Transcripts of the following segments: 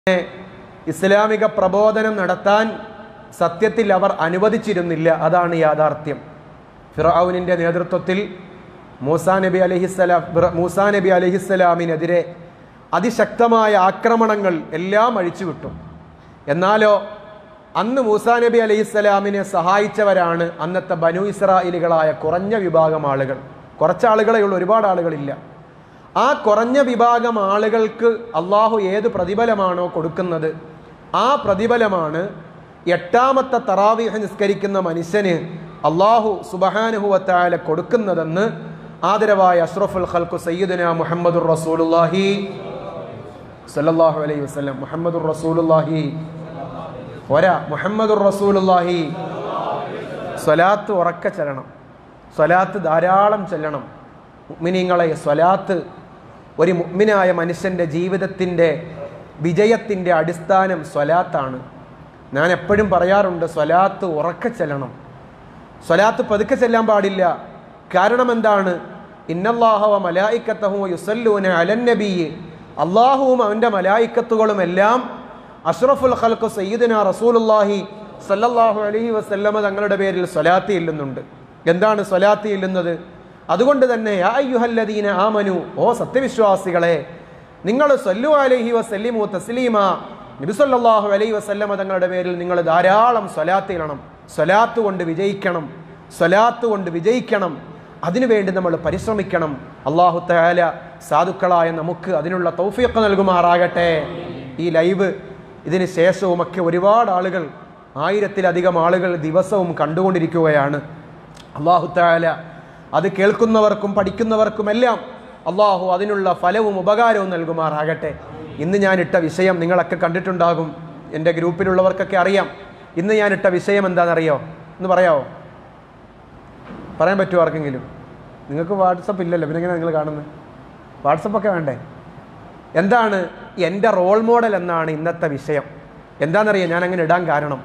ഇസ്ലാമിക പ്രബോധനം നടത്താൻ സത്യത്തിൽ അവർ അനുവദിച്ചിരുന്നില്ല അതാണ് യാഥാർത്ഥ്യം ഫിറൌനിന്റെ നേതൃത്വത്തിൽ മൂസാ നബി അലഹിസ്സലാം മൂസാ നബി അലഹിസ്സലാമിനെതിരെ അതിശക്തമായ ആക്രമണങ്ങൾ എല്ലാം അഴിച്ചുവിട്ടു എന്നാലോ അന്ന് മൂസാ നബി അലഹിസ്സലാമിനെ സഹായിച്ചവരാണ് അന്നത്തെ ബനു ഇസ്രായേലുകളായ കുറഞ്ഞ വിഭാഗം ആളുകൾ കുറച്ച് ആളുകളേ ഉള്ളൂ ഒരുപാട് ആളുകളില്ല ആ കുറഞ്ഞ വിഭാഗം ആളുകൾക്ക് അള്ളാഹു ഏത് പ്രതിഫലമാണോ കൊടുക്കുന്നത് ആ പ്രതിഫലമാണ് എട്ടാമത്തെ തറാവിഹ നിസ്കരിക്കുന്ന മനുഷ്യന് അള്ളാഹു സുബഹാനുഹുവത്തായ കൊടുക്കുന്നതെന്ന് ആദരവായ അഷ്റഫുൽ ഖൽക്കു സയ്യിദുന മുഹമ്മദുർ റസൂലുള്ളാഹി സല്ലല്ലാഹു അലൈഹി വസല്ലം മുഹമ്മദുർ റസൂലുള്ളാഹി പോരാ മുഹമ്മദുർ റസൂലുള്ളാഹി സ്വലാത്ത് ഉറക്ക ചെല്ലണം സ്വലാത്ത് ധാരാളം ചെല്ലണം മുഅ്മിനീങ്ങളെ സ്വലാത്ത് ഒരു മുഅ്മിനായ മനുഷ്യൻ്റെ ജീവിതത്തിൻ്റെ വിജയത്തിൻ്റെ അടിസ്ഥാനം സ്വലാത്താണ് ഞാൻ എപ്പോഴും പറയാറുണ്ട് സ്വലാത്ത് ഉറക്ക ചെല്ലണം സ്വലാത്ത് പതുക്കെ ചെല്ലാൻ പാടില്ല കാരണം എന്താണ് ഇന്നല്ലാഹവ മലായിക്കത്തഹു യുസല്ലൂന അലന്നബിയെ അള്ളാഹുവും അവൻ്റെ മലായിക്കത്തുകളും എല്ലാം അഷ്റഫുൽ ഖൽഖു സയ്യിദന റസൂലുല്ലാഹി സല്ലല്ലാഹു അലൈഹി വസല്ലമ തങ്ങളുടെ പേരിൽ സ്വലാത്ത് ഇല്ലുന്നുണ്ട് എന്താണ് സ്വലാത്ത് ഇല്ലുന്നത് അതുകൊണ്ട് തന്നെ യാ അയ്യുഹല്ലദീന ആമനു ഓ സത്യവിശ്വാസികളെ നിങ്ങൾ സല്ലു അലൈഹി വസല്ലിമു തസ്ലീമ നബി സല്ലല്ലാഹു അലൈഹി വസല്ലമ തങ്ങളുടെ പേരിൽ നിങ്ങൾ ധാരാളം സ്വലാത്ത് ഇടണം സ്വലാത്ത് കൊണ്ട് വിജയിക്കണം സ്വലാത്ത് കൊണ്ട് വിജയിക്കണം അതിനുവേണ്ടി നമ്മൾ പരിശ്രമിക്കണം അള്ളാഹു തആല സാധുക്കളായ നമുക്ക് അതിനുള്ള തൗഫീഖ് നൽകുമാറാകട്ടെ ഈ ലൈവ് ഇതിന് ശേഷവുമൊക്കെ ഒരുപാട് ആളുകൾ ആയിരത്തിലധികം ആളുകൾ ദിവസവും കണ്ടുകൊണ്ടിരിക്കുകയാണ് അള്ളാഹു തആല അത് കേൾക്കുന്നവർക്കും പഠിക്കുന്നവർക്കുമെല്ലാം അള്ളാഹു അതിനുള്ള ഫലവും ഉപകാരവും നൽകുമാറാകട്ടെ ഇന്ന് ഞാൻ ഇട്ട വിഷയം നിങ്ങളൊക്കെ കണ്ടിട്ടുണ്ടാകും എൻ്റെ ഗ്രൂപ്പിലുള്ളവർക്കൊക്കെ അറിയാം ഇന്ന് ഞാൻ ഇട്ട വിഷയം എന്താണെന്നറിയോ എന്ന് പറയാവോ പറയാൻ പറ്റുമോ ആർക്കെങ്കിലും നിങ്ങൾക്ക് വാട്സപ്പ് ഇല്ലല്ലോ പിന്നെ എങ്ങനെ നിങ്ങൾ കാണുന്നത് വാട്സപ്പൊക്കെ വേണ്ടേ എന്താണ് എൻ്റെ റോൾ മോഡൽ എന്നാണ് ഇന്നത്തെ വിഷയം എന്താണെന്നറിയാം ഞാൻ അങ്ങനെ ഇടാൻ കാരണം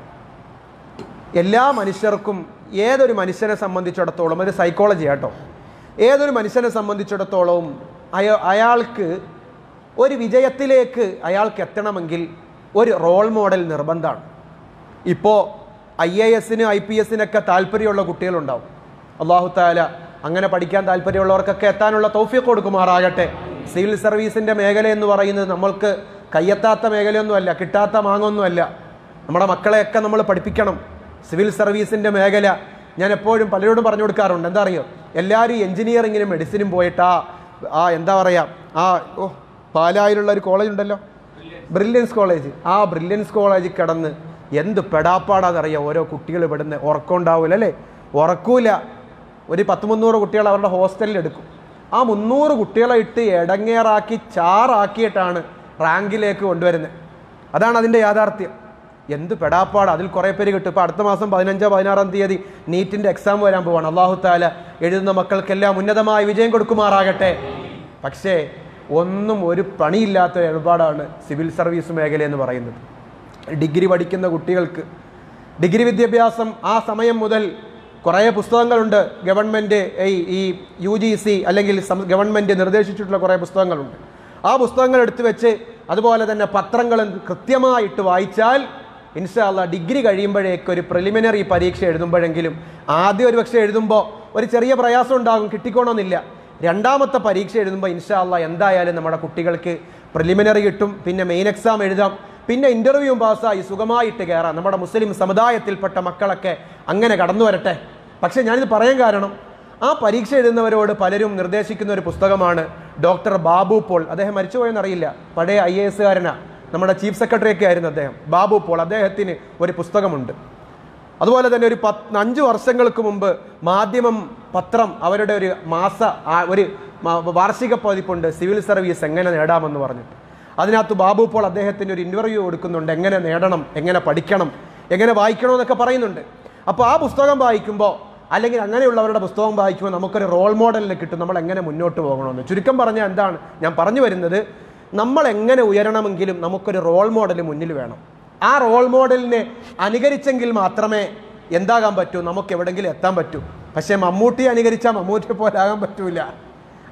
എല്ലാ മനുഷ്യർക്കും ഏതൊരു മനുഷ്യനെ സംബന്ധിച്ചിടത്തോളം ഒരു സൈക്കോളജി കേട്ടോ ഏതൊരു മനുഷ്യനെ സംബന്ധിച്ചിടത്തോളവും അയ അയാൾക്ക് ഒരു വിജയത്തിലേക്ക് അയാൾക്ക് എത്തണമെങ്കിൽ ഒരു റോൾ മോഡൽ നിർബന്ധമാണ് ഇപ്പോൾ ഐ എ എസിന് ഐ പി എസിനൊക്കെ താല്പര്യമുള്ള കുട്ടികളുണ്ടാവും അള്ളാഹു താല അങ്ങനെ പഠിക്കാൻ താല്പര്യമുള്ളവർക്കൊക്കെ എത്താനുള്ള തൗഫീഖ് കൊടുക്കുമാറാകട്ടെ സിവിൽ സർവീസിൻ്റെ മേഖല എന്ന് പറയുന്നത് നമ്മൾക്ക് കയ്യെത്താത്ത മേഖലയൊന്നുമല്ല കിട്ടാത്ത മാങ്ങൊന്നുമല്ല നമ്മുടെ മക്കളെയൊക്കെ നമ്മൾ പഠിപ്പിക്കണം സിവിൽ സർവീസിൻ്റെ മേഖല ഞാൻ എപ്പോഴും പലരോടും പറഞ്ഞു കൊടുക്കാറുണ്ട് എന്താ അറിയോ എല്ലാവരും എഞ്ചിനീയറിങ്ങിനും മെഡിസിനും പോയിട്ടാ ആ എന്താ പറയുക ആ ഓ പാലായിലുള്ള ഒരു കോളേജ് ഉണ്ടല്ലോ ബ്രില്യൻസ് കോളേജ് ആ ബ്രില്യൻസ് കോളേജിൽ കിടന്ന് എന്ത് പെടാപ്പാടാന്നറിയാം ഓരോ കുട്ടികൾ ഇവിടുന്ന് ഉറക്കം ഉണ്ടാവില്ല അല്ലേ ഉറക്കൂല ഒരു പത്ത് മുന്നൂറ് കുട്ടികൾ അവരുടെ ഹോസ്റ്റലിൽ എടുക്കും ആ മുന്നൂറ് കുട്ടികളെ ഇട്ട് എടങ്ങേറാക്കി ചാറാക്കിയിട്ടാണ് റാങ്കിലേക്ക് കൊണ്ടുവരുന്നത് അതാണ് അതിൻ്റെ യാഥാർത്ഥ്യം എന്ത് പെടാപ്പാട് അതിൽ കുറേ പേര് കിട്ടും ഇപ്പോൾ അടുത്ത മാസം പതിനഞ്ചോ പതിനാറാം തീയതി നീറ്റിൻ്റെ എക്സാം വരാൻ പോവാണ് അള്ളാഹു താല എഴുതുന്ന മക്കൾക്കെല്ലാം ഉന്നതമായ വിജയം കൊടുക്കുമാറാകട്ടെ പക്ഷേ ഒന്നും ഒരു പണിയില്ലാത്ത ഒരു ഏർപ്പാടാണ് സിവിൽ സർവീസ് മേഖല എന്ന് പറയുന്നത് ഡിഗ്രി പഠിക്കുന്ന കുട്ടികൾക്ക് ഡിഗ്രി വിദ്യാഭ്യാസം ആ സമയം മുതൽ കുറേ പുസ്തകങ്ങളുണ്ട് ഗവൺമെൻറ് ഈ ഈ യു ജി സി അല്ലെങ്കിൽ സം- ഗവൺമെൻറ് നിർദ്ദേശിച്ചിട്ടുള്ള കുറേ പുസ്തകങ്ങളുണ്ട് ആ പുസ്തകങ്ങൾ എടുത്തു വെച്ച് അതുപോലെ തന്നെ പത്രങ്ങളും കൃത്യമായിട്ട് വായിച്ചാൽ ഇൻഷാല്ല ഡിഗ്രി കഴിയുമ്പോഴേക്ക് ഒരു പ്രിലിമിനറി പരീക്ഷ എഴുതുമ്പോഴെങ്കിലും ആദ്യം ഒരു പക്ഷേ എഴുതുമ്പോൾ ഒരു ചെറിയ പ്രയാസം ഉണ്ടാകും കിട്ടിക്കോണമെന്നില്ല രണ്ടാമത്തെ പരീക്ഷ എഴുതുമ്പോൾ ഇൻഷാല്ല എന്തായാലും നമ്മുടെ കുട്ടികൾക്ക് പ്രിലിമിനറി കിട്ടും പിന്നെ മെയിൻ എക്സാം എഴുതാം പിന്നെ ഇന്റർവ്യൂ പാസ്സായി സുഖമായിട്ട് കയറാം നമ്മുടെ മുസ്ലിം സമുദായത്തിൽപ്പെട്ട മക്കളൊക്കെ അങ്ങനെ കടന്നു വരട്ടെ പക്ഷേ ഞാനിത് പറയാൻ കാരണം ആ പരീക്ഷ എഴുതുന്നവരോട് പലരും നിർദ്ദേശിക്കുന്ന ഒരു പുസ്തകമാണ് ഡോക്ടർ ബാബു പോൾ അദ്ദേഹം മരിച്ചുപോയെന്നറിയില്ല പഴയ ഐ എ എസുകാരനാ നമ്മുടെ ചീഫ് സെക്രട്ടറി ഒക്കെ ആയിരുന്നു അദ്ദേഹം ബാബു പോൾ അദ്ദേഹത്തിന് ഒരു പുസ്തകമുണ്ട് അതുപോലെ തന്നെ ഒരു പത്ത് അഞ്ച് വർഷങ്ങൾക്ക് മുമ്പ് മാധ്യമം പത്രം അവരുടെ ഒരു മാസ ആ ഒരു മ- വാർഷിക പതിപ്പുണ്ട് സിവിൽ സർവീസ് എങ്ങനെ നേടാമെന്ന് പറഞ്ഞിട്ട് അതിനകത്ത് ബാബു പോൾ അദ്ദേഹത്തിന് ഒരു ഇൻ്റർവ്യൂ കൊടുക്കുന്നുണ്ട് എങ്ങനെ നേടണം എങ്ങനെ പഠിക്കണം എങ്ങനെ വായിക്കണം എന്നൊക്കെ പറയുന്നുണ്ട് അപ്പോൾ ആ പുസ്തകം വായിക്കുമ്പോൾ അല്ലെങ്കിൽ അങ്ങനെയുള്ളവരുടെ പുസ്തകം വായിക്കുമ്പോൾ നമുക്കൊരു റോൾ മോഡലിന് കിട്ടും നമ്മൾ എങ്ങനെ മുന്നോട്ട് പോകണമെന്ന് ചുരുക്കം പറഞ്ഞാൽ എന്താണ് ഞാൻ പറഞ്ഞു വരുന്നത് നമ്മൾ എങ്ങനെ ഉയരണമെങ്കിലും നമുക്കൊരു റോൾ മോഡൽ മുന്നിൽ വേണം ആ റോൾ മോഡലിനെ അനുകരിച്ചെങ്കിൽ മാത്രമേ എന്താകാൻ പറ്റൂ നമുക്ക് എവിടെങ്കിലും എത്താൻ പറ്റൂ പക്ഷേ മമ്മൂട്ടി അനുകരിച്ചാൽ മമ്മൂട്ടിയെ പോലെ ആകാൻ പറ്റൂല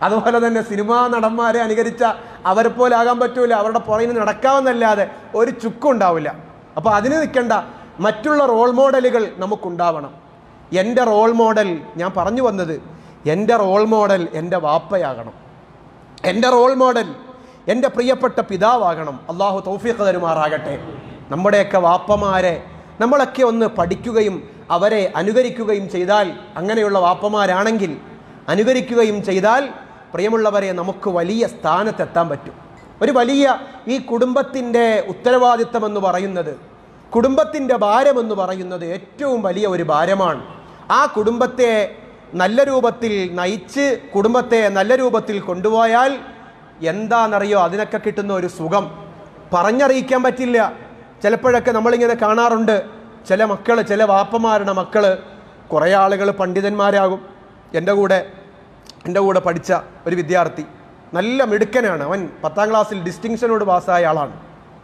അതുപോലെ തന്നെ സിനിമാ നടന്മാരെ അനുകരിച്ച അവരെ പോലെ ആകാൻ പറ്റൂല അവരുടെ പുറകിന് നടക്കാമെന്നല്ലാതെ ഒരു ചുക്കും ഉണ്ടാവില്ല അപ്പോൾ അതിന് നിൽക്കേണ്ട മറ്റുള്ള റോൾ മോഡലുകൾ നമുക്കുണ്ടാവണം എൻ്റെ റോൾ മോഡൽ ഞാൻ പറഞ്ഞു വന്നത് എൻ്റെ റോൾ മോഡൽ എൻ്റെ വാപ്പയാകണം എൻ്റെ റോൾ മോഡൽ എൻ്റെ പ്രിയപ്പെട്ട പിതാവാകണം അള്ളാഹു തൗഫീഖ് തരുമാറാകട്ടെ നമ്മുടെയൊക്കെ വാപ്പമാരെ നമ്മളൊക്കെ ഒന്ന് പഠിക്കുകയും അവരെ അനുകരിക്കുകയും ചെയ്താൽ അങ്ങനെയുള്ള വാപ്പമാരാണെങ്കിൽ അനുകരിക്കുകയും ചെയ്താൽ പ്രിയമുള്ളവരെ നമുക്ക് വലിയ സ്ഥാനത്തെത്താൻ പറ്റും ഒരു വലിയ ഈ കുടുംബത്തിൻ്റെ ഉത്തരവാദിത്തം എന്ന് പറയുന്നത് കുടുംബത്തിൻ്റെ ഭാരമെന്ന് പറയുന്നത് ഏറ്റവും വലിയ ഒരു ഭാരമാണ് ആ കുടുംബത്തെ നല്ല രൂപത്തിൽ നയിച്ച് കുടുംബത്തെ നല്ല രൂപത്തിൽ കൊണ്ടുപോയാൽ എന്താണെന്നറിയോ അതിനൊക്കെ കിട്ടുന്ന ഒരു സുഖം പറഞ്ഞറിയിക്കാൻ പറ്റില്ല ചിലപ്പോഴൊക്കെ നമ്മളിങ്ങനെ കാണാറുണ്ട് ചില മക്കൾ ചില വാപ്പമാരുടെ മക്കൾ കുറേ ആളുകൾ പണ്ഡിതന്മാരാകും എൻ്റെ കൂടെ എൻ്റെ കൂടെ പഠിച്ച ഒരു വിദ്യാർത്ഥി നല്ല മിടുക്കനാണ് അവൻ പത്താം ക്ലാസ്സിൽ ഡിസ്റ്റിങ്ഷനോട് പാസ്സായ ആളാണ്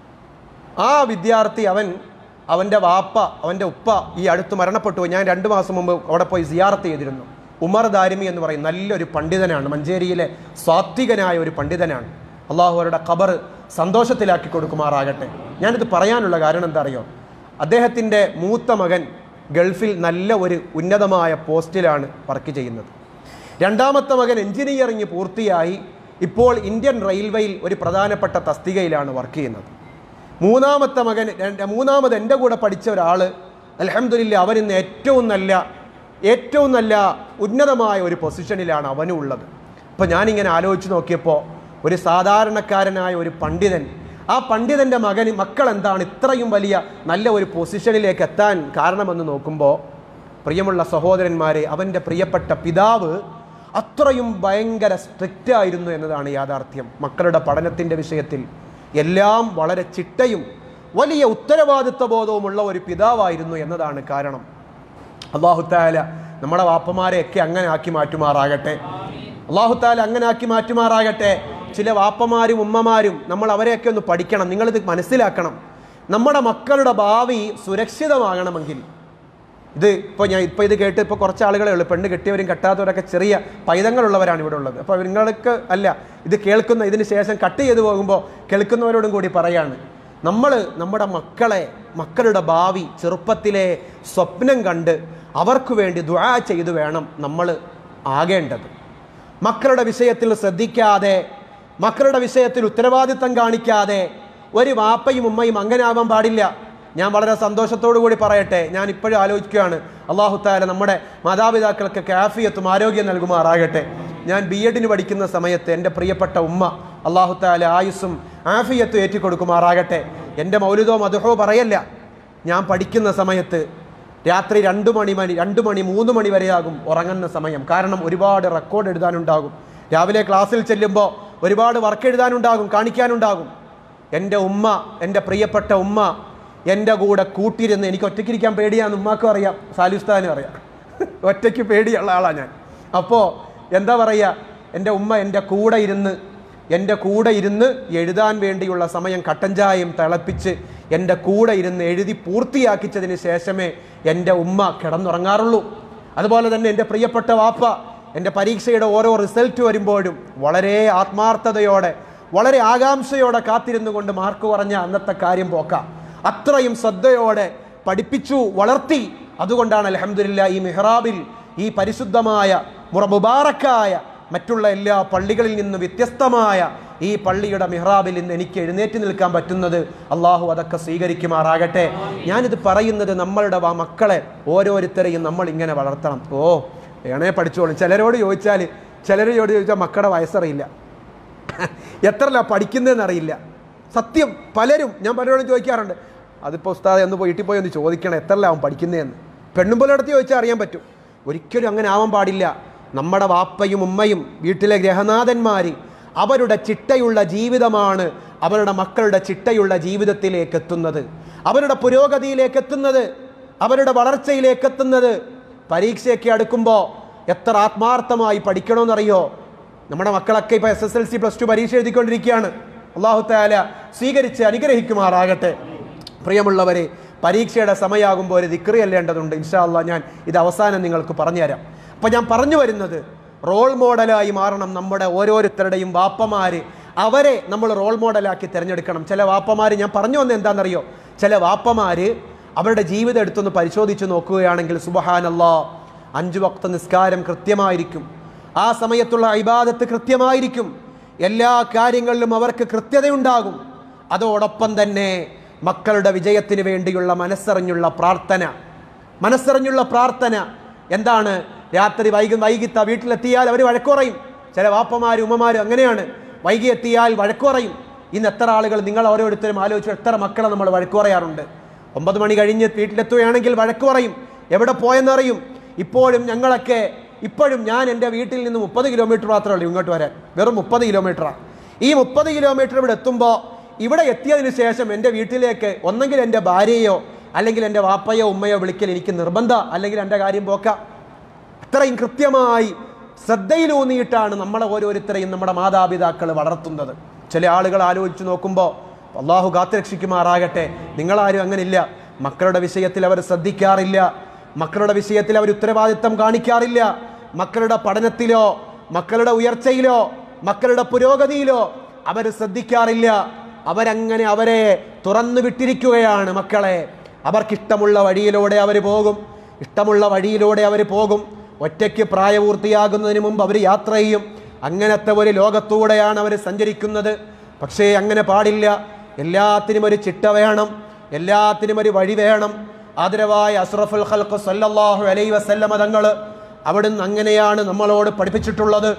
ആ വിദ്യാർത്ഥി അവൻ അവൻ്റെ വാപ്പ അവൻ്റെ ഉപ്പ ഈ അടുത്ത് മരണപ്പെട്ടു പോയി. ഞാൻ രണ്ട് മാസം മുമ്പ് അവിടെ പോയി സിയാറത്ത് ചെയ്തിരുന്നു ഉമർ ദാരിമി എന്ന് പറയും നല്ലൊരു പണ്ഡിതനാണ് മഞ്ചേരിയിലെ സാത്വികനായ ഒരു പണ്ഡിതനാണ് അള്ളാഹു അവരുടെ ഖബർ സന്തോഷത്തിലാക്കി കൊടുക്കുമാറാകട്ടെ ഞാനിത് പറയാനുള്ള കാരണം എന്താ അറിയോ അദ്ദേഹത്തിൻ്റെ മൂത്ത മകൻ ഗൾഫിൽ നല്ല ഒരു ഉന്നതമായ പോസ്റ്റിലാണ് വർക്ക് ചെയ്യുന്നത് രണ്ടാമത്തെ മകൻ എഞ്ചിനീയറിംഗ് പൂർത്തിയായി ഇപ്പോൾ ഇന്ത്യൻ റെയിൽവേയിൽ ഒരു പ്രധാനപ്പെട്ട തസ്തികയിലാണ് വർക്ക് ചെയ്യുന്നത് മൂന്നാമത്തെ മകൻ രണ്ട്- മൂന്നാമത് എൻ്റെ കൂടെ പഠിച്ച ഒരാൾ അലഹമില്ല അവൻ ഇന്ന് ഏറ്റവും നല്ല ഏറ്റവും നല്ല ഉന്നതമായ ഒരു പൊസിഷനിലാണ് അവനും ഉള്ളത് അപ്പോൾ ഞാനിങ്ങനെ ആലോചിച്ച് നോക്കിയപ്പോൾ ഒരു സാധാരണക്കാരനായ ഒരു പണ്ഡിതൻ ആ പണ്ഡിതൻ്റെ മകൻ മക്കൾ എന്താണ് ഇത്രയും വലിയ നല്ല ഒരു പൊസിഷനിലേക്ക് എത്താൻ കാരണമെന്ന് നോക്കുമ്പോൾ പ്രിയമുള്ള സഹോദരന്മാരെ അവൻ്റെ പ്രിയപ്പെട്ട പിതാവ് അത്രയും ഭയങ്കര സ്ട്രിക്റ്റ് ആയിരുന്നു എന്നതാണ് യാഥാർത്ഥ്യം മക്കളുടെ പഠനത്തിൻ്റെ വിഷയത്തിൽ എല്ലാം വളരെ ചിട്ടയും വലിയ ഉത്തരവാദിത്വ ബോധവുമുള്ള ഒരു പിതാവായിരുന്നു എന്നതാണ് കാരണം അള്ളാഹുത്താല നമ്മുടെ വാപ്പമാരെയൊക്കെ അങ്ങനെ ആക്കി മാറ്റുമാറാകട്ടെ അള്ളാഹുത്താല അങ്ങനെ ആക്കി മാറ്റുമാറാകട്ടെ ചില വാപ്പമാരും ഉമ്മമാരും നമ്മൾ അവരെയൊക്കെ ഒന്ന് പഠിക്കണം നിങ്ങളിത് മനസ്സിലാക്കണം നമ്മുടെ മക്കളുടെ ഭാവി സുരക്ഷിതമാകണമെങ്കിൽ ഇത് ഇപ്പോൾ ഞാൻ ഇപ്പോൾ ഇത് കേട്ട് ഇപ്പോൾ കുറച്ച് ആളുകളെ ഉള്ളൂ പെണ്ണ് കെട്ടിയവരും കെട്ടാത്തവരൊക്കെ ചെറിയ പൈതങ്ങളുള്ളവരാണ് ഇവിടെ ഉള്ളത് അപ്പോൾ നിങ്ങൾക്ക് അല്ല ഇത് കേൾക്കുന്ന ഇതിന് ശേഷം കട്ട് ചെയ്തു പോകുമ്പോൾ കേൾക്കുന്നവരോടും കൂടി പറയാണ് നമ്മൾ നമ്മുടെ മക്കളെ മക്കളുടെ ഭാവി ചെറുപ്പത്തിലെ സ്വപ്നം കണ്ട് അവർക്ക് വേണ്ടി ദുആ ചെയ്തു വേണം നമ്മൾ ആകേണ്ടത് മക്കളുടെ വിഷയത്തിൽ ശ്രദ്ധിക്കാതെ മക്കളുടെ വിഷയത്തിൽ ഉത്തരവാദിത്തം കാണിക്കാതെ ഒരു വാപ്പയും ഉമ്മയും അങ്ങനെ ആവാൻ പാടില്ല ഞാൻ വളരെ സന്തോഷത്തോടു കൂടി പറയട്ടെ ഞാൻ ഇപ്പോഴും ആലോചിക്കുകയാണ് അള്ളാഹു താല നമ്മുടെ മാതാപിതാക്കൾക്ക് കാഫിയത്തും ആരോഗ്യം നൽകുമാറാകട്ടെ ഞാൻ ബി എഡിന് പഠിക്കുന്ന സമയത്ത് എൻ്റെ പ്രിയപ്പെട്ട ഉമ്മ അള്ളാഹു താല ആയുസ്സും ആഫിയത്തും ഏറ്റിക്കൊടുക്കുമാറാകട്ടെ എൻ്റെ മൗലിതോ മധുഹോ പറയല്ല ഞാൻ പഠിക്കുന്ന സമയത്ത് രാത്രി രണ്ടു മണി മണി രണ്ടു മണി മൂന്ന് മണി വരെയാകും ഉറങ്ങുന്ന സമയം കാരണം ഒരുപാട് റെക്കോർഡ് എഴുതാനുണ്ടാകും രാവിലെ ക്ലാസ്സിൽ ചെല്ലുമ്പോൾ ഒരുപാട് വർക്ക് എഴുതാനുണ്ടാകും കാണിക്കാനുണ്ടാകും എൻ്റെ ഉമ്മ എൻ്റെ പ്രിയപ്പെട്ട ഉമ്മ എൻ്റെ കൂടെ കൂട്ടിരുന്ന് എനിക്ക് ഒറ്റയ്ക്കിരിക്കാൻ പേടിയാന്ന് ഉമ്മാക്കും അറിയാം സാലിസ്ഥാനും അറിയാം ഒറ്റയ്ക്ക് പേടിയുള്ള ആളാണ് ഞാൻ അപ്പോൾ എന്താ പറയുക എൻ്റെ ഉമ്മ എൻ്റെ കൂടെ ഇരുന്ന് എൻ്റെ കൂടെ ഇരുന്ന് എഴുതാൻ വേണ്ടിയുള്ള സമയം കട്ടൻ ചായയും തിളപ്പിച്ച് എൻ്റെ കൂടെ ഇരുന്ന് എഴുതി പൂർത്തിയാക്കിച്ചതിന് ശേഷമേ എൻ്റെ ഉമ്മ കിടന്നുറങ്ങാറുള്ളൂ അതുപോലെ തന്നെ എൻ്റെ പ്രിയപ്പെട്ട വാപ്പ എൻ്റെ പരീക്ഷയുടെ ഓരോ റിസൾട്ട് വരുമ്പോഴും വളരെ ആത്മാർത്ഥതയോടെ വളരെ ആകാംക്ഷയോടെ കാത്തിരുന്നു കൊണ്ട് മാർക്ക് കുറഞ്ഞ അന്നത്തെ കാര്യം പോക്കാം അത്രയും ശ്രദ്ധയോടെ പഠിപ്പിച്ചു വളർത്തി അതുകൊണ്ടാണ് അലഹമില്ല ഈ മെഹ്റാബിൽ ഈ പരിശുദ്ധമായ മുറ മുബാറക്കായ മറ്റുള്ള എല്ലാ പള്ളികളിൽ നിന്ന് വ്യത്യസ്തമായ ഈ പള്ളിയുടെ മിഹ്റാബിൽ നിന്ന് എനിക്ക് എഴുന്നേറ്റ് നിൽക്കാൻ പറ്റുന്നത് അള്ളാഹു അതൊക്കെ സ്വീകരിക്കുമാറാകട്ടെ ഞാനിത് പറയുന്നത് നമ്മളുടെ ആ മക്കളെ ഓരോരുത്തരെയും നമ്മൾ ഇങ്ങനെ വളർത്തണം ഓ വേണേ പഠിച്ചോളും ചിലരോട് ചോദിച്ചാൽ ചിലരോട് ചോദിച്ചാൽ മക്കളുടെ വയസ്സറിയില്ല എത്രല്ല പഠിക്കുന്നതെന്ന് അറിയില്ല സത്യം പലരും ഞാൻ പലരോടും ചോദിക്കാറുണ്ട് അതിപ്പോൾ ഉസ്താദ് ഒന്ന് വീട്ടിൽ പോയി ഒന്ന് ചോദിക്കണം എത്രല്ല അവൻ പഠിക്കുന്നതെന്ന് പെണ്ണുമ്പോഴടുത്ത് ചോദിച്ചാൽ അറിയാൻ പറ്റും ഒരിക്കലും അങ്ങനെ ആവാൻ പാടില്ല നമ്മുടെ വാപ്പയും ഉമ്മയും വീട്ടിലെ ഗ്രഹനാഥന്മാർ അവരുടെ ചിട്ടയുള്ള ജീവിതമാണ് അവരുടെ മക്കളുടെ ചിട്ടയുള്ള ജീവിതത്തിലേക്ക് എത്തുന്നത് അവരുടെ പുരോഗതിയിലേക്ക് എത്തുന്നത് അവരുടെ വളർച്ചയിലേക്ക് എത്തുന്നത് പരീക്ഷയൊക്കെ അടുക്കുമ്പോൾ എത്ര ആത്മാർത്ഥമായി പഠിക്കണമെന്നറിയോ നമ്മുടെ മക്കളൊക്കെ ഇപ്പോൾ S S L C plus two പരീക്ഷ എഴുതിക്കൊണ്ടിരിക്കുകയാണ് അള്ളാഹു താല സ്വീകരിച്ച് അനുഗ്രഹിക്കുമാറാകട്ടെ പ്രിയമുള്ളവരെ പരീക്ഷയുടെ സമയമാകുമ്പോൾ ഒരു ദിക്റി ചെല്ലേണ്ടതുണ്ട് ഇൻഷാ അള്ളാഹ് ഞാൻ ഇത് അവസാനം നിങ്ങൾക്ക് പറഞ്ഞുതരാം അപ്പം ഞാൻ പറഞ്ഞു വരുന്നത് റോൾ മോഡലായി മാറണം നമ്മുടെ ഓരോരുത്തരുടെയും വാപ്പമാര് അവരെ നമ്മൾ റോൾ മോഡലാക്കി തിരഞ്ഞെടുക്കണം ചില വാപ്പമാര് ഞാൻ പറഞ്ഞു വന്നത് എന്താണെന്നറിയോ ചില വാപ്പമാര് അവരുടെ ജീവിതം എടുത്തൊന്ന് പരിശോധിച്ച് നോക്കുകയാണെങ്കിൽ സുബഹാനല്ലാ അഞ്ചു വക്ത നിസ്കാരം കൃത്യമായിരിക്കും ആ സമയത്തുള്ള ഇബാദത്ത് കൃത്യമായിരിക്കും എല്ലാ കാര്യങ്ങളിലും അവർക്ക് കൃത്യതയുണ്ടാകും അതോടൊപ്പം തന്നെ മക്കളുടെ വിജയത്തിന് വേണ്ടിയുള്ള മനസ്സറിഞ്ഞുള്ള പ്രാർത്ഥന മനസ്സറിഞ്ഞുള്ള പ്രാർത്ഥന എന്താണ് രാത്രി വൈകി വൈകിത്ത വീട്ടിലെത്തിയാൽ അവർ വഴക്കുറയും ചില വാപ്പമാരും ഉമ്മമാരും അങ്ങനെയാണ് വൈകി എത്തിയാൽ വഴക്കുറയും ഇന്ന് എത്ര ആളുകൾ നിങ്ങൾ ഓരോരുത്തരും ആലോചിച്ചു എത്ര മക്കളെ നമ്മൾ വഴക്കുറയാറുണ്ട് ഒമ്പത് മണി കഴിഞ്ഞ് വീട്ടിലെത്തുകയാണെങ്കിൽ വഴക്കുറയും എവിടെ പോയെന്നറിയും ഇപ്പോഴും ഞങ്ങളൊക്കെ ഇപ്പോഴും ഞാൻ എൻ്റെ വീട്ടിൽ നിന്ന് മുപ്പത് കിലോമീറ്റർ മാത്രമേ ഉള്ളൂ ഇങ്ങോട്ട് വരാൻ വെറും മുപ്പത് കിലോമീറ്ററാണ് ഈ മുപ്പത് കിലോമീറ്റർ ഇവിടെ എത്തുമ്പോൾ ഇവിടെ എത്തിയതിന് ശേഷം എൻ്റെ വീട്ടിലേക്ക് ഒന്നെങ്കിൽ എൻ്റെ ഭാര്യയോ അല്ലെങ്കിൽ എൻ്റെ വാപ്പയോ ഉമ്മയോ വിളിക്കൽ എനിക്ക് നിർബന്ധ അല്ലെങ്കിൽ എൻ്റെ കാര്യം പോക്കാം അത്രയും കൃത്യമായി ശ്രദ്ധയിലൂന്നിയിട്ടാണ് നമ്മളെ ഓരോരുത്തരെയും നമ്മുടെ മാതാപിതാക്കൾ വളർത്തുന്നത് ചില ആളുകൾ ആലോചിച്ച് നോക്കുമ്പോൾ അള്ളാഹു കാത്തുരക്ഷിക്കുമാറാകട്ടെ നിങ്ങളാരും അങ്ങനില്ല മക്കളുടെ വിഷയത്തിൽ അവർ ശ്രദ്ധിക്കാറില്ല മക്കളുടെ വിഷയത്തിൽ അവർ ഉത്തരവാദിത്തം കാണിക്കാറില്ല മക്കളുടെ പഠനത്തിലോ മക്കളുടെ ഉയർച്ചയിലോ മക്കളുടെ പുരോഗതിയിലോ അവർ ശ്രദ്ധിക്കാറില്ല അവരങ്ങനെ അവരെ തുറന്നു വിട്ടിരിക്കുകയാണ് മക്കളെ അവർക്കിഷ്ടമുള്ള വഴിയിലൂടെ അവർ പോകും ഇഷ്ടമുള്ള വഴിയിലൂടെ അവർ പോകും ഒറ്റയ്ക്ക് പ്രായപൂർത്തിയാകുന്നതിന് മുമ്പ് അവർ യാത്ര ചെയ്യും അങ്ങനത്തെ ഒരു ലോകത്തൂടെയാണ് അവർ സഞ്ചരിക്കുന്നത് പക്ഷേ അങ്ങനെ പാടില്ല എല്ലാത്തിനും ഒരു ചിട്ട വേണം എല്ലാത്തിനും ഒരു വഴി വേണം ആദരവായ അസ്രഫുൽ ഖൽഖ് സല്ലല്ലാഹു അലൈഹി വസല്ലമ തങ്ങൾ അവിടുന്ന് അങ്ങനെയാണ് നമ്മളോട് പഠിപ്പിച്ചിട്ടുള്ളത്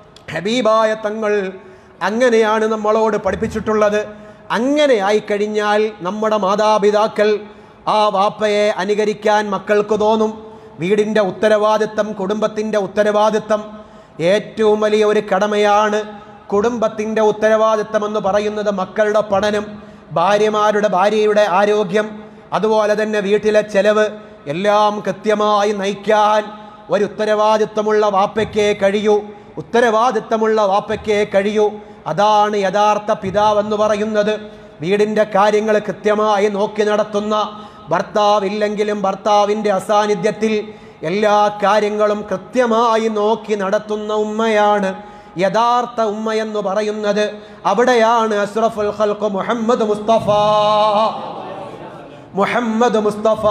ഹബീബായ തങ്ങൾ അങ്ങനെയാണ് നമ്മളോട് പഠിപ്പിച്ചിട്ടുള്ളത് അങ്ങനെ ആയിക്കഴിഞ്ഞാൽ നമ്മുടെ മാതാപിതാക്കൾ ആ വാപ്പയെ അനുകരിക്കാൻ മക്കൾക്ക് തോന്നും വീടിൻ്റെ ഉത്തരവാദിത്തം കുടുംബത്തിൻ്റെ ഉത്തരവാദിത്തം ഏറ്റവും വലിയ ഒരു കടമയാണ് കുടുംബത്തിൻ്റെ ഉത്തരവാദിത്തം എന്ന് പറയുന്നത് മക്കളുടെ പഠനം ഭാര്യമാരുടെ ഭാര്യയുടെ ആരോഗ്യം അതുപോലെ തന്നെ വീട്ടിലെ ചെലവ് എല്ലാം കൃത്യമായി നയിക്കാൻ ഒരു ഉത്തരവാദിത്തമുള്ള വാപ്പയ്ക്കേ കഴിയൂ ഉത്തരവാദിത്തമുള്ള വാപ്പയ്ക്കേ കഴിയൂ അതാണ് യഥാർത്ഥ പിതാവെന്ന് പറയുന്നത് വീടിൻ്റെ കാര്യങ്ങൾ കൃത്യമായി നോക്കി നടത്തുന്ന ഭർത്താവില്ലെങ്കിലും ഭർത്താവിൻ്റെ അസാന്നിധ്യത്തിൽ എല്ലാ കാര്യങ്ങളും കൃത്യമായി നോക്കി നടത്തുന്ന ഉമ്മയാണ് യഥാർത്ഥ ഉമ്മ എന്ന് പറയുന്നത് അവിടെയാണ് അഷ്റഫുൽ ഖൽഖ് മുഹമ്മദ് മുസ്തഫ മുഹമ്മദ് മുസ്തഫ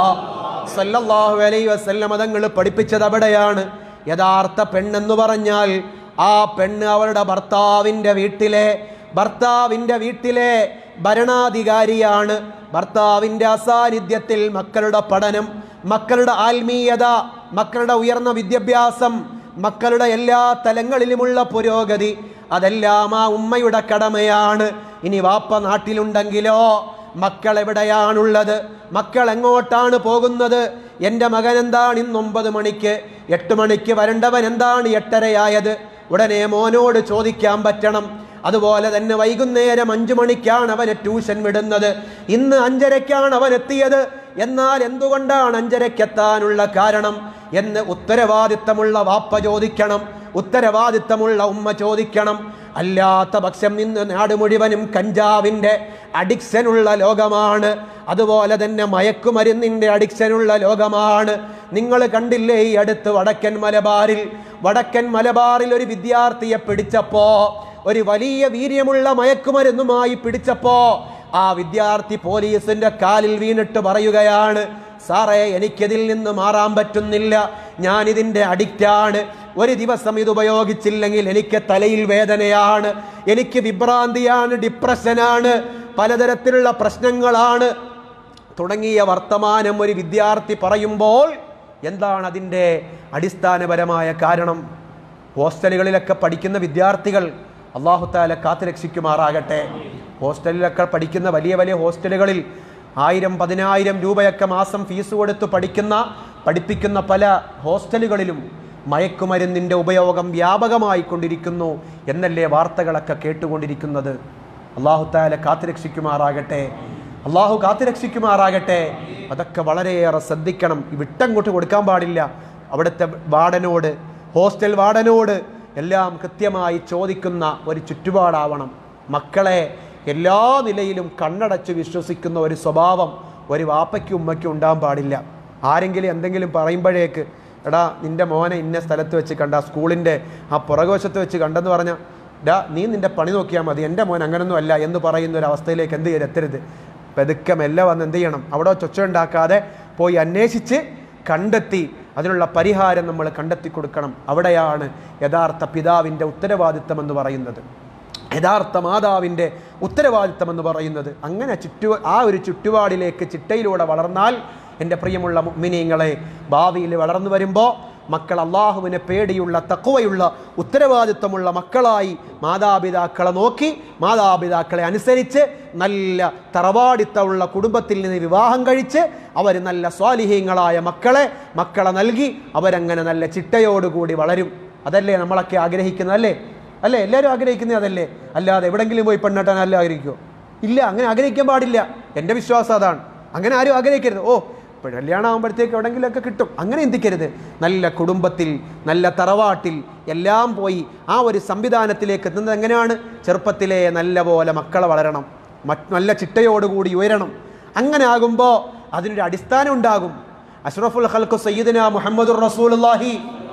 സല്ലല്ലാഹു അലൈഹി വസല്ലം തങ്ങൾ പഠിപ്പിച്ചത് അവിടെയാണ് യഥാർത്ഥ പെണ്ണെന്ന് പറഞ്ഞാൽ ആ പെണ്ണ് അവളുടെ ഭർത്താവിൻ്റെ വീട്ടിലെ ഭർത്താവിൻ്റെ വീട്ടിലെ ഭരണാധികാരിയാണ് ഭർത്താവിൻ്റെ അസാന്നിധ്യത്തിൽ മക്കളുടെ പഠനം മക്കളുടെ ആത്മീയത മക്കളുടെ ഉയർന്ന വിദ്യാഭ്യാസം മക്കളുടെ എല്ലാ തലങ്ങളിലുമുള്ള പുരോഗതി അതെല്ലാം ആ ഉമ്മയുടെ കടമയാണ് ഇനി വാപ്പ നാട്ടിലുണ്ടെങ്കിലോ മക്കൾ എവിടെയാണുള്ളത് മക്കൾ എങ്ങോട്ടാണ് പോകുന്നത് എൻ്റെ മകൻ എന്താണ് ഇന്ന് ഒമ്പത് മണിക്ക് എട്ട് മണിക്ക് വരേണ്ടവൻ എന്താണ് എട്ടരയായത് ഉടനെ മോനോട് ചോദിക്കാൻ പറ്റണം അതുപോലെ തന്നെ വൈകുന്നേരം അഞ്ചു മണിക്കാണ് അവനെ ട്യൂഷൻ വിടുന്നത് ഇന്ന് അഞ്ചരയ്ക്കാണ് അവൻ എത്തിയത് എന്നാൽ എന്തുകൊണ്ടാണ് അഞ്ചരയ്ക്ക് എത്താനുള്ള കാരണം എന്ന് ഉത്തരവാദിത്തമുള്ള വാപ്പ ചോദിക്കണം ഉത്തരവാദിത്തമുള്ള ഉമ്മ ചോദിക്കണം അല്ലാത്ത പക്ഷം ഇന്ന് നാട് മുഴുവനും കഞ്ചാവിൻ്റെ അഡിക്ഷനുള്ള ലോകമാണ് അതുപോലെ തന്നെ മയക്കുമരുന്നിൻ്റെ അഡിക്ഷനുള്ള ലോകമാണ് നിങ്ങൾ കണ്ടില്ലേ ഈ അടുത്ത് വടക്കൻ മലബാറിൽ വടക്കൻ മലബാറിൽ ഒരു വിദ്യാർത്ഥിയെ പിടിച്ചപ്പോ ഒരു വലിയ വീര്യമുള്ള മയക്കുമരുന്നുമായി പിടിച്ചപ്പോ ആ വിദ്യാർത്ഥി പോലീസിന്റെ കാലിൽ വീണിട്ട് പറയുകയാണ് സാറേ എനിക്കിതിൽ നിന്ന് മാറാൻ പറ്റുന്നില്ല ഞാൻ ഇതിൻ്റെ അഡിക്റ്റാണ് ഒരു ദിവസം ഇത് ഉപയോഗിച്ചില്ലെങ്കിൽ എനിക്ക് തലയിൽ വേദനയാണ് എനിക്ക് വിഭ്രാന്തിയാണ് ഡിപ്രഷനാണ് പലതരത്തിലുള്ള പ്രശ്നങ്ങളാണ് തുടങ്ങിയ വർത്തമാനം ഒരു വിദ്യാർത്ഥി പറയുമ്പോൾ എന്താണ് അതിൻ്റെ അടിസ്ഥാനപരമായ കാരണം ഹോസ്റ്റലുകളിലൊക്കെ പഠിക്കുന്ന വിദ്യാർത്ഥികൾ അള്ളാഹുത്താല കാത്തുരക്ഷിക്കുമാറാകട്ടെ ഹോസ്റ്റലിലൊക്കെ പഠിക്കുന്ന വലിയ വലിയ ഹോസ്റ്റലുകളിൽ ആയിരം പതിനായിരം രൂപയൊക്കെ മാസം ഫീസ് കൊടുത്ത് പഠിക്കുന്ന പഠിപ്പിക്കുന്ന പല ഹോസ്റ്റലുകളിലും മയക്കുമരുന്നിൻ്റെ ഉപയോഗം വ്യാപകമായി കൊണ്ടിരിക്കുന്നു എന്നല്ലേ വാർത്തകളൊക്കെ കേട്ടുകൊണ്ടിരിക്കുന്നത് അള്ളാഹുത്താല കാത്തുരക്ഷിക്കുമാറാകട്ടെ അള്ളാഹു കാത്തുരക്ഷിക്കുമാറാകട്ടെ അതൊക്കെ വളരെയേറെ ശ്രദ്ധിക്കണം ഈ വിട്ടങ്ങോട്ട് കൊടുക്കാൻ പാടില്ല അവിടുത്തെ വാർഡനോട് ഹോസ്റ്റൽ വാർഡനോട് എല്ലാം കൃത്യമായി ചോദിക്കുന്ന ഒരു ചുറ്റുപാടാവണം മക്കളെ എല്ലാ നിലയിലും കണ്ണടച്ച് വിശ്വസിക്കുന്ന ഒരു സ്വഭാവം ഒരു വാപ്പയ്ക്കും ഉമ്മയ്ക്കും ഉണ്ടാകാൻ പാടില്ല ആരെങ്കിലും എന്തെങ്കിലും പറയുമ്പോഴേക്ക് എടാ നിന്റെ മോനെ ഇന്ന സ്ഥലത്ത് വെച്ച് കണ്ട ആ സ്കൂളിൻ്റെ ആ പുറകുവശത്ത് വെച്ച് കണ്ടെന്ന് പറഞ്ഞാൽ ഡാ നീ നിന്റെ പണി നോക്കിയാൽ മതി എൻ്റെ മോൻ അങ്ങനൊന്നും അല്ല എന്ന് പറയുന്ന ഒരു അവസ്ഥയിലേക്ക് എന്ത് ചെയ്ത് എത്തരുത് പെതുക്കെ മെല്ലെ വന്ന് എന്ത് ചെയ്യണം അവിടെ ചൊച്ച ഉണ്ടാക്കാതെ പോയി അന്വേഷിച്ച് കണ്ടെത്തി അതിനുള്ള പരിഹാരം നമ്മൾ കണ്ടെത്തി കൊടുക്കണം അവിടെയാണ് യഥാർത്ഥ പിതാവിൻ്റെ ഉത്തരവാദിത്തം എന്ന് പറയുന്നത് യഥാർത്ഥ മാതാവിൻ്റെ ഉത്തരവാദിത്തം എന്ന് പറയുന്നത് അങ്ങനെ ചുറ്റു ആ ഒരു ചുറ്റുപാടിലേക്ക് ചിട്ടയിലൂടെ വളർന്നാൽ എൻ്റെ പ്രിയമുള്ള മിനിങ്ങളെ ഭാവിയിൽ വളർന്നു വരുമ്പോൾ മക്കൾ അള്ളാഹുവിനെ പേടിയുള്ള തക്കുവയുള്ള ഉത്തരവാദിത്തമുള്ള മക്കളായി മാതാപിതാക്കളെ നോക്കി മാതാപിതാക്കളെ അനുസരിച്ച് നല്ല തറവാടിത്തമുള്ള കുടുംബത്തിൽ നിന്ന് വിവാഹം കഴിച്ച് അവർ നല്ല സ്വാലിഹീങ്ങളായ മക്കളെ മക്കളെ നൽകി അവരങ്ങനെ നല്ല ചിട്ടയോടുകൂടി വളരും അതല്ലേ നമ്മളൊക്കെ ആഗ്രഹിക്കുന്നത് അല്ലേ അല്ലേ എല്ലാവരും ആഗ്രഹിക്കുന്നത് അതല്ലേ അല്ലാതെ എവിടെങ്കിലും പോയി പെണ്ണെട്ടാൻ അല്ല ആഗ്രഹിക്കുമോ ഇല്ല അങ്ങനെ ആഗ്രഹിക്കാൻ പാടില്ല എൻ്റെ വിശ്വാസം അതാണ് അങ്ങനെ ആരും ആഗ്രഹിക്കരുത് ഓ ഇപ്പോൾ കല്യാണം ആകുമ്പോഴത്തേക്ക് എവിടെങ്കിലുമൊക്കെ കിട്ടും അങ്ങനെ ചിന്തിക്കരുത് നല്ല കുടുംബത്തിൽ നല്ല തറവാട്ടിൽ എല്ലാം പോയി ആ ഒരു സംവിധാനത്തിലേക്ക് എത്തുന്നത് എങ്ങനെയാണ് ചെറുപ്പത്തിലെ നല്ല പോലെ മക്കളെ വളരണം മറ്റ് നല്ല ചിട്ടയോടുകൂടി ഉയരണം അങ്ങനെ ആകുമ്പോൾ അതിനൊരു അടിസ്ഥാനം ഉണ്ടാകും അഷ്റഫുൽ ഖൽഖു സയ്യിദിന മുഹമ്മദുർ റസൂലുള്ളാഹി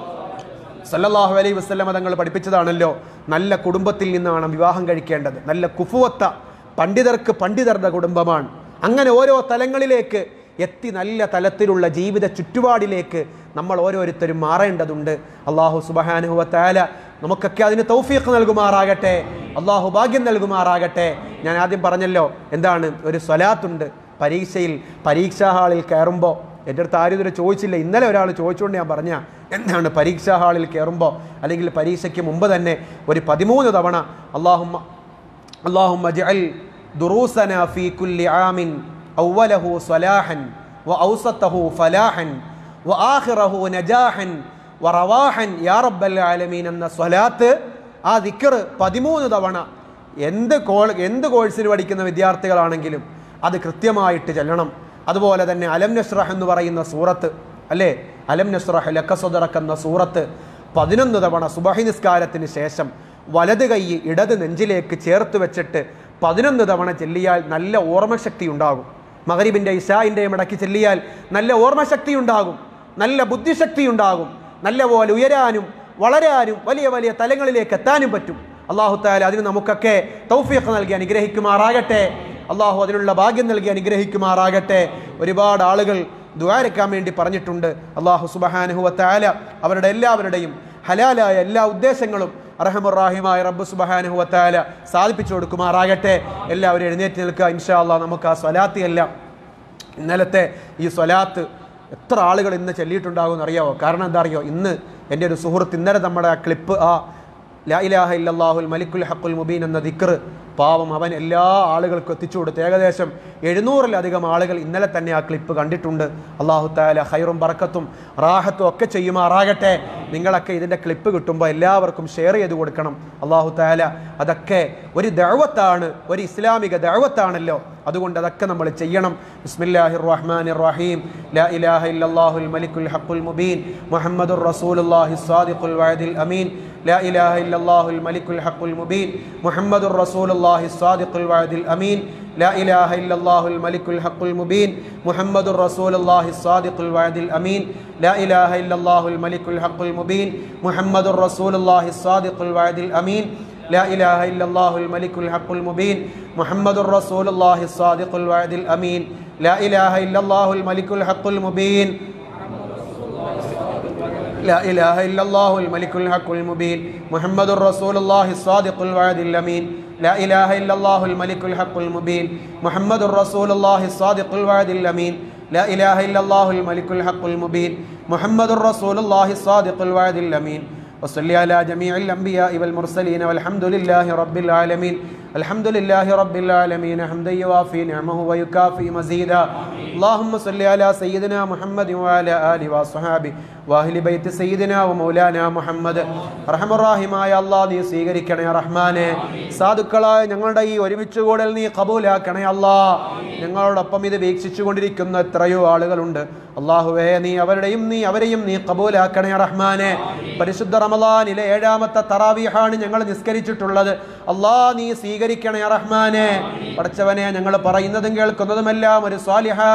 സല്ലല്ലാഹു അലൈഹി വസല്ലമ തങ്ങൾ പഠിപ്പിച്ചതാണല്ലോ നല്ല കുടുംബത്തിൽ നിന്നാണ് വിവാഹം കഴിക്കേണ്ടത് നല്ല കുഫുവത്ത പണ്ഡിതർക്ക് പണ്ഡിതരുടെ കുടുംബമാണ് അങ്ങനെ ഓരോ തലങ്ങളിലേക്ക് എത്തി നല്ല തലത്തിലുള്ള ജീവിത ചുറ്റുപാടിലേക്ക് നമ്മൾ ഓരോരുത്തരും മാറേണ്ടതുണ്ട് അള്ളാഹു സുബഹാനുഹുവത്തായ നമുക്കൊക്കെ അതിന് തൗഫീഖ് നൽകുമാറാകട്ടെ അള്ളാഹു ഭാഗ്യം നൽകുമാറാകട്ടെ ഞാൻ ആദ്യം പറഞ്ഞല്ലോ എന്താണ് ഒരു സ്വലാത്തുണ്ട് പരീക്ഷയിൽ പരീക്ഷാ ഹാളിൽ കയറുമ്പോൾ എൻ്റെ അടുത്ത് ആരും ഇതുവരെ ചോദിച്ചില്ല ഇന്നലെ ഒരാൾ ചോദിച്ചുകൊണ്ട് ഞാൻ പറഞ്ഞ എന്താണ് പരീക്ഷാ ഹാളിൽ കയറുമ്പോൾ അല്ലെങ്കിൽ പരീക്ഷയ്ക്ക് മുമ്പ് തന്നെ ഒരു പതിമൂന്ന് തവണ അള്ളാഹുമ്മ അള്ളാഹുമ്മ ജഅൽ ദുറൂസന ഫീ കുല്ലി ആമിൻ അവലഹു സ്വലാഹൻ വ ഔസത്തഹു ഫലാഹൻ വ ആഖിറഹു നജാഹൻ വ റവാഹൻ യാ റബ്ബൽ ആലമീൻ എന്ന സ്വലാത്ത് ആ ദിക്കർ പതിമൂന്ന് തവണ എന്ത് കോൾ എന്ത് കോഴ്സിന് പഠിക്കുന്ന വിദ്യാർത്ഥികളാണെങ്കിലും അത് കൃത്യമായിട്ട് ചെല്ലണം അതുപോലെ തന്നെ അലം നസ്രഹ് എന്ന് പറയുന്ന സൂറത്ത് അല്ലേ അലം നസ്രഹ് ലക്കസുദറക്ക് എന്ന സൂറത്ത് പതിനൊന്ന് തവണ സുബഹി നിസ്കാരത്തിന് ശേഷം വലത് കൈ ഇടത് നെഞ്ചിലേക്ക് ചേർത്ത് വെച്ചിട്ട് പതിനൊന്ന് തവണ ചെല്ലിയാൽ നല്ല ഓർമ്മശക്തി ഉണ്ടാകും മഹരീബിൻ്റെ ഇഷായിൻ്റെയും ഇടയ്ക്ക് ചെല്ലിയാൽ നല്ല ഓർമ്മശക്തി ഉണ്ടാകും നല്ല ബുദ്ധിശക്തി ഉണ്ടാകും നല്ല പോലെ ഉയരാനും വളരാനും വലിയ വലിയ തലങ്ങളിലേക്ക് എത്താനും പറ്റും അള്ളാഹു താല അതിന് നമുക്കൊക്കെ തൗഫീഖ് നൽകി അനുഗ്രഹിക്കുമാറാകട്ടെ അള്ളാഹു അതിനുള്ള ഭാഗ്യം നൽകി അനുഗ്രഹിക്കുമാറാകട്ടെ ഒരുപാട് ആളുകൾ ദ്വാരക്കാൻ വേണ്ടി പറഞ്ഞിട്ടുണ്ട് അള്ളാഹു സുബഹാനുഹുവത്തായ അവരുടെ എല്ലാവരുടെയും ഹലാലായ എല്ലാ ഉദ്ദേശങ്ങളും അറഹമുറാഹിമായ റബ്ബ് സുബഹാനുഹുവത്തായ സാധിപ്പിച്ചു കൊടുക്കുമാറാകട്ടെ എല്ലാവരും എഴുന്നേറ്റ് നിൽക്കുക ഇൻഷാ അള്ളാഹ് നമുക്ക് ആ സ്വലാത്തിയെല്ലാം ഇന്നലത്തെ ഈ സ്വലാത്ത് എത്ര ആളുകൾ ഇന്ന് ചൊല്ലിയിട്ടുണ്ടാകും അറിയാവോ കാരണം എന്താ അറിയോ ഇന്ന് എൻ്റെ ഒരു സുഹൃത്ത് ഇന്നലെ നമ്മുടെ ആ ക്ലിപ്പ് ആ ലാ ഇലാഹ ഇല്ലല്ലാഹുൽ മലിക്കുൽ ഹക്കുൽ മുബീൻ എന്ന ദിക്ർ പാവം അവൻ എല്ലാ ആളുകൾക്കും എത്തിച്ചു കൊടുത്തു ഏകദേശം എഴുന്നൂറിലധികം ആളുകൾ ഇന്നലെ തന്നെ ആ ക്ലിപ്പ് കണ്ടിട്ടുണ്ട് അള്ളാഹു താല ഹൈറും ബറക്കത്തും റാഹത്തും ഒക്കെ ചെയ്യുമാറാകട്ടെ നിങ്ങളൊക്കെ ഇതിൻ്റെ ക്ലിപ്പ് കിട്ടുമ്പോൾ എല്ലാവർക്കും ഷെയർ ചെയ്ത് കൊടുക്കണം അള്ളാഹു താല അതൊക്കെ ഒരു ദഴവത്താണ് ഒരു ഇസ്ലാമിക ദഴവത്താണല്ലോ അതുകൊണ്ട് അതൊക്കെ നമ്മൾ ചെയ്യണം ബിസ്മില്ലാഹിർ റഹ്മാനിർ റഹീം ലാ ഇലാഹ ഇല്ലല്ലാഹുൽ മലിക്കുൽ ഹഖുൽ മുബീൻ മുഹമ്മദുർ റസൂലുള്ളാഹി സ്വാദിഖുൽ വഅദിൽ അമീൻ لا إله إلا الله الملك الحق المبين محمد رسول الله الصادق الوعد الأمين لا إله إلا الله الملك الحق المبين محمد رسول الله الصادق الوعد الأمين لا إله إلا الله الملك الحق المبين محمد رسول الله الصادق الوعد الأمين لا إله إلا الله الملك الحق المبين محمد رسول الله الصادق الوعد الأمين لا إله إلا الله الملك الحق المبين لا إله إلا الله الملك الحق المبين محمد رسول الله الصادق الوعد الأمين لا إله إلا الله الملك الحق المبين محمد رسول الله الصادق الوعد الأمين لا إله إلا الله الملك الحق المبين محمد رسول الله الصادق الوعد الأمين وصل على جميع الأنبياء والمرسلين والحمد لله رب العالمين الحمد لله رب العالمين حمدا يوافي نعمه ويكافي مزيدا اللهم صل على سيدنا محمد وعلى آله وصحابه വാഹിലി ബൈത്ത് സയ്യിദിന വ മൗലാന മുഹമ്മദ് റഹമുറാഹിമായ അള്ളാഹ് നീ സ്വീകരിക്കണേ റഹ്മാനെ സാധുക്കളായ ഞങ്ങളുടെ ഈ ഒരുമിച്ച് കൂടൽ നീ കബൂലാക്കണേ അല്ലാ ഞങ്ങളോടൊപ്പം ഇത് വീക്ഷിച്ചു കൊണ്ടിരിക്കുന്ന എത്രയോ ആളുകളുണ്ട് അള്ളാഹുവേ നീ അവരുടെയും നീ അവരെയും നീ കബൂലാക്കണേ റഹ്മാനെ പരിശുദ്ധ റമലാനിലെ ഏഴാമത്തെ തറാവീഹാണ് ഞങ്ങൾ നിസ്കരിച്ചിട്ടുള്ളത് അള്ളാ നീ സ്വീകരിക്കണേ റഹ്മാനെ പഠിച്ചവനെ ഞങ്ങൾ പറയുന്നതും കേൾക്കുന്നതുമെല്ലാം ഒരു സ്വാലിഹായ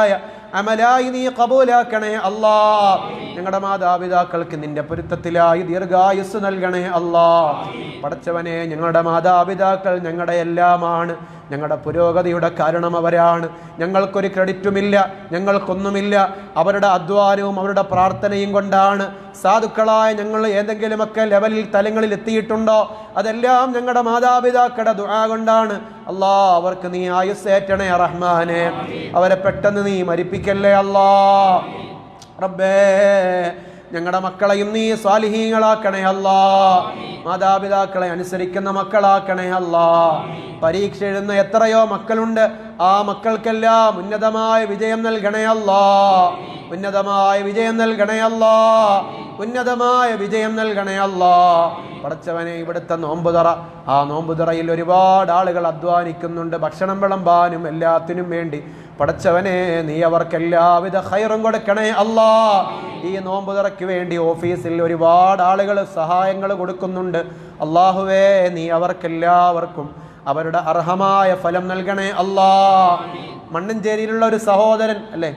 അമലായി നീ കബൂലാക്കണേ അല്ലാ ഞങ്ങളുടെ മാതാപിതാക്കൾക്ക് നിന്റെ പൊരുത്തത്തിലായി ദീർഘായുസ് നൽകണേ അല്ലാ പടച്ചവനെ ഞങ്ങളുടെ മാതാപിതാക്കൾ ഞങ്ങളുടെ എല്ലാമാണ് ഞങ്ങളുടെ പുരോഗതിയുടെ കാരണം അവരാണ് ഞങ്ങൾക്കൊരു ക്രെഡിറ്റുമില്ല ഞങ്ങൾക്കൊന്നുമില്ല അവരുടെ അധ്വാനവും അവരുടെ പ്രാർത്ഥനയും കൊണ്ടാണ് സാധുക്കളായ ഞങ്ങൾ ഏതെങ്കിലുമൊക്കെ ലെവലിൽ തലങ്ങളിൽ എത്തിയിട്ടുണ്ടോ അതെല്ലാം ഞങ്ങളുടെ മാതാപിതാക്കളുടെ ദുആ കൊണ്ടാണ് അല്ലാ അവർക്ക് നീ ആയുസ്സേറ്റണേ റഹ്മാനെ അവരെ പെട്ടെന്ന് നീ മരിപ്പിക്കല്ലേ അല്ലാ റബ്ബേ ഞങ്ങളുടെ മക്കളെയും നീ സ്വാലിഹീങ്ങളാക്കണേ അല്ലാ മാതാപിതാക്കളെ അനുസരിക്കുന്ന മക്കളാക്കണേ അല്ലാ പരീക്ഷ എഴുതുന്ന എത്രയോ മക്കളുണ്ട് ആ മക്കൾക്കെല്ലാം ഉന്നതമായ വിജയം നൽകണേ അല്ലാ ഉന്നതമായ വിജയം നൽകണേ അല്ലാ ഉന്നതമായ വിജയം നൽകണേ അല്ലാ പടച്ചവനെ ഇവിടുത്തെ നോമ്പുതറ ആ നോമ്പുതറയിൽ ഒരുപാട് ആളുകൾ അധ്വാനിക്കുന്നുണ്ട് ഭക്ഷണം വിളമ്പാനും എല്ലാത്തിനും വേണ്ടി പടച്ചവനെ നീ അവർക്ക് എല്ലാവിധ ഹൈറും കൊടുക്കണേ അല്ലാ ഈ നോമ്പുതറയ്ക്ക് വേണ്ടി ഓഫീസിൽ ഒരുപാട് ആളുകൾ സഹായങ്ങൾ കൊടുക്കുന്നുണ്ട് അള്ളാഹുവേ നീ അവർക്കെല്ലാവർക്കും അവരുടെ അർഹമായ ഫലം നൽകണേ അല്ലാ മണ്ണഞ്ചേരിയിലുള്ള ഒരു സഹോദരൻ അല്ലേ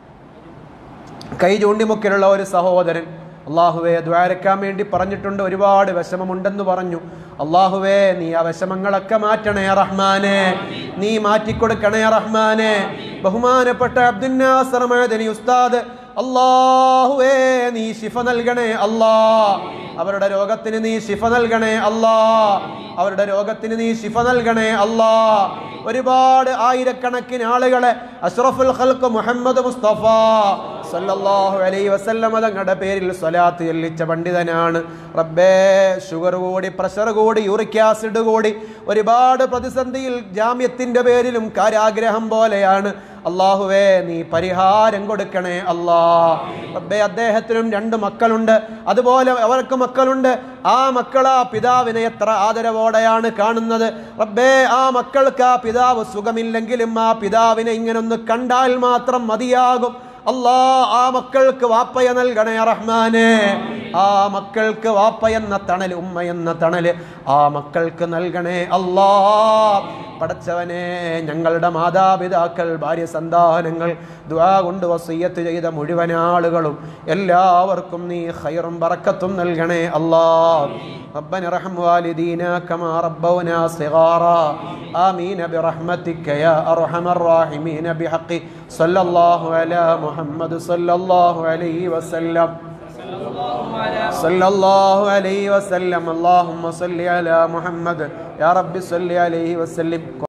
കൈ ചൂണ്ടിമുക്കിലുള്ള ഒരു സഹോദരൻ അള്ളാഹുവെ ദ്വാരക്കാൻ വേണ്ടി പറഞ്ഞിട്ടുണ്ട് ഒരുപാട് വിഷമമുണ്ടെന്ന് പറഞ്ഞു അള്ളാഹുവേ നീ ആ വിഷമങ്ങളൊക്കെ മാറ്റണേ റഹ്മാനെ നീ മാറ്റിക്കൊടുക്കണേ റഹ്മാനെ ബഹുമാനപ്പെട്ട അബ്ദുന്നാസറമദനി ഉസ്താദ് അള്ളാഹുവേ നീ ശിഫ നൽകണേ അല്ലാ അവരുടെ രോഗത്തിന് നീ ശിഫ നൽകണേ അല്ലാ അവരുടെ രോഗത്തിന് നീ ശിഫ നൽകണേ അല്ലാ ഒരുപാട് ആയിരക്കണക്കിന് ആളുകളെ അഷ്റഫുൽ ഖൽക്ക് മുഹമ്മദ് മുസ്തഫ സല്ലല്ലാഹു അലൈഹി വസല്ലമ തങ്ങളുടെ പേരിൽ സ്വലാത്ത് ചെല്ലിച്ച പണ്ഡിതനാണ് റബ്ബേ ഷുഗർ കൂടി പ്രഷർ കൂടി യൂറിക് ആസിഡ് കൂടി ഒരുപാട് പ്രതിസന്ധിയിൽ ജാമ്യത്തിന്റെ പേരിലും കാര്യാഗ്രഹം പോലെയാണ് അള്ളാഹുവേ നീ പരിഹാരം കൊടുക്കണേ അല്ലാ റബ്ബേ അദ്ദേഹത്തിനും രണ്ട് മക്കളുണ്ട് അതുപോലെ അവർക്ക് മക്കളുണ്ട് ആ മക്കൾ ആ പിതാവിനെ എത്ര ആദരവോടെയാണ് കാണുന്നത് റബ്ബേ ആ മക്കൾക്ക് ആ പിതാവ് സുഖമില്ലെങ്കിലും ആ പിതാവിനെ ഇങ്ങനൊന്ന് കണ്ടാൽ മാത്രം മതിയാകും അല്ലാ ആ മക്കൾക്ക് വാപ്പയ നൽകണേ റഹ്മാനെ ആ മക്കൾക്ക് വാപ്പ എന്ന തണല് ഉമ്മ എന്ന തണല് ആ മക്കൾക്ക് നൽകണേ അല്ലാ പടച്ചവനെ ഞങ്ങളുടെ മാതാപിതാക്കൾ ഭാര്യ സന്താനങ്ങൾ ദ്വാ കൊണ്ട് വസയ്യത്ത് ചെയ്ത മുഴുവൻ ആളുകളും എല്ലാവർക്കും നീ ഖൈറും ബറക്കത്തും നൽകണേ അല്ലാ ربنا ارحم والدينا كما ربونا صغارا آمين برحمتك يا أرحم الراحمين بحق صلى الله على محمد صلى الله عليه وسلم صلى الله عليه وسلم اللهم صل على محمد يا رب صل عليه وسلم